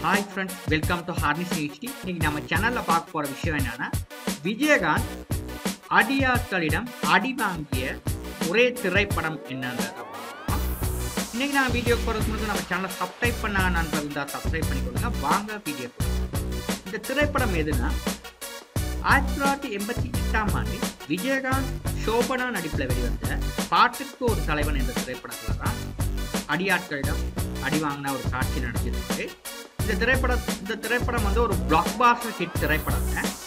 Hi friends welcome to ஹார்னிஸ் HD இன்னைக்கு நம்ம சேனலில் பார்க்க போகிற விஷயம் என்னன்னா விஜயகாந்த் அடியாட்களிடம் அடி வாங்கிய ஒரே திரைப்படம் என்னன்றத பார்க்கலாம். இன்னைக்கு நான் வீடியோ போகிறதுக்கு முன்னாடி நம்ம சேனலை சப்ஸ்கிரைப் பண்ண நண்பர் இருந்தால் சப்ஸ்கிரைப் பண்ணி கொடுங்க வாங்க வீடியோ இந்த திரைப்படம் எதுனா ஆயிரத்தி தொள்ளாயிரத்தி எண்பத்தி எட்டாம் ஆண்டு விஜயகாந்த் சோபனா நடிப்பில் வெளிவந்த பாட்டுக்கு ஒரு தலைவன் என்ற திரைப்படத்தில் தான் அடியாட்களிடம் அடி வாங்கின ஒரு காட்சி நடிச்சிருக்கு இந்த திரைப்படம் இந்த திரைப்படம் வந்து ஒரு பிளாக் பாஸ்டர் ஹிட் திரைப்படங்க